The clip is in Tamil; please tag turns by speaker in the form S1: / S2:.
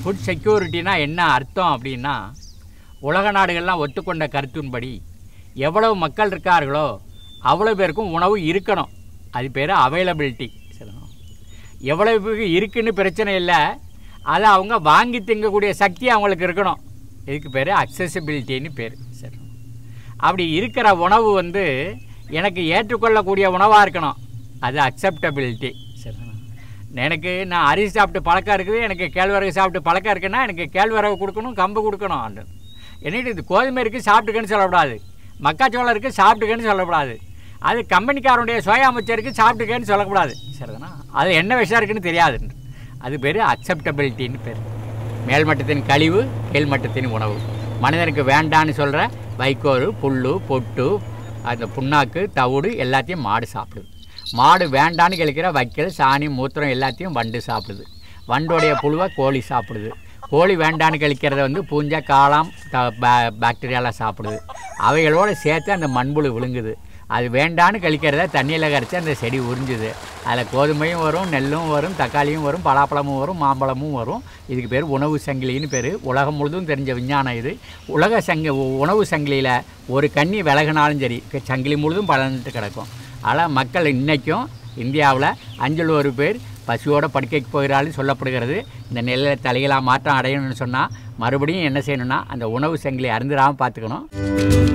S1: ஃபுட் செக்யூரிட்டினா என்ன அர்த்தம் அப்படின்னா உலக நாடுகள்லாம் ஒத்துக்கொண்ட கருத்தின்படி எவ்வளவு மக்கள் இருக்கார்களோ அவ்வளோ பேருக்கும் உணவு இருக்கணும் அது பேர் அவைலபிலிட்டி சொல்லணும் எவ்வளவு பேருக்கு இருக்குன்னு பிரச்சனை இல்லை அதை அவங்க வாங்கி திங்கக்கூடிய சக்தி அவங்களுக்கு இருக்கணும் இதுக்கு பேர் அக்சசிபிலிட்டின்னு பேர் சரி அப்படி இருக்கிற உணவு வந்து எனக்கு ஏற்றுக்கொள்ளக்கூடிய உணவாக இருக்கணும் அது அக்செப்டபிலிட்டி சரி எனக்கு நான் அரிசி சாப்பிட்டு பழக்கம் இருக்குது எனக்கு கேழ்வரகு சாப்பிட்டு பழக்கம் இருக்குன்னா எனக்கு கேழ்வரகு கொடுக்கணும் கம்பு கொடுக்கணும் என்னட்டு இது கோதுமை இருக்குது சாப்பிட்டுக்கன்னு சொல்லக்கூடாது மக்காச்சோளம் இருக்குது சாப்பிட்டுக்கன்னு சொல்லக்கூடாது அது கம்பெனிக்காரனுடைய சுய அமைச்சருக்கு சாப்பிட்டுக்கன்னு சொல்லக்கூடாது சரிதானா அது என்ன விஷயம் இருக்குன்னு தெரியாது அது பேர் அக்செப்டபிலிட்டின்னு பேர் மேல்மட்டத்தின் கழிவு கீழ்மட்டத்தின் உணவு மனிதனுக்கு வேண்டான்னு சொல்கிற வைக்கோல் புல் பொட்டு அந்த புண்ணாக்கு தவிடு எல்லாத்தையும் மாடு சாப்பிடுது மாடு வேண்டான்னு கழிக்கிற வைக்கல் சாணி மூத்திரம் எல்லாத்தையும் வண்டு சாப்பிடுது வண்டோடைய புழுவை கோழி சாப்பிடுது கோழி வேண்டான்னு கழிக்கிறத வந்து பூஞ்சை காளாம் த- பா- பாக்டீரியாலாம் சாப்பிடுது அவைகளோடு சேர்த்து அந்த மண்புழு விழுங்குது அது வேண்டான்னு கழிக்கிறத தண்ணியில் கரைச்சி அந்த செடி உறிஞ்சுது அதில் கோதுமையும் வரும் நெல்லும் வரும் தக்காளியும் வரும் பலாப்பழமும் வரும் மாம்பழமும் வரும் இதுக்கு பேர் உணவு சங்கிலின்னு பேர் உலகம் முழுதும் தெரிஞ்ச விஞ்ஞானம் இது உலக சங்கி உ- உணவு சங்கிலியில் ஒரு கண்ணி விலகினாலும் சரி க- சங்கிலி முழுதும் பலன்ட்டு கிடக்கும் ஆனால் மக்கள் இன்றைக்கும் இந்தியாவில் அஞ்சில் ஒரு பேர் பசியோட படுக்கைக்கு போகிறாள்னு சொல்லப்படுகிறது இந்த நிலையில் தலைகளாக மாற்றம் அடையணும்னு சொன்னால் மறுபடியும் என்ன செய்யணும்னா அந்த உணவு சங்கிலி அருந்துடாமல் பார்த்துக்கணும்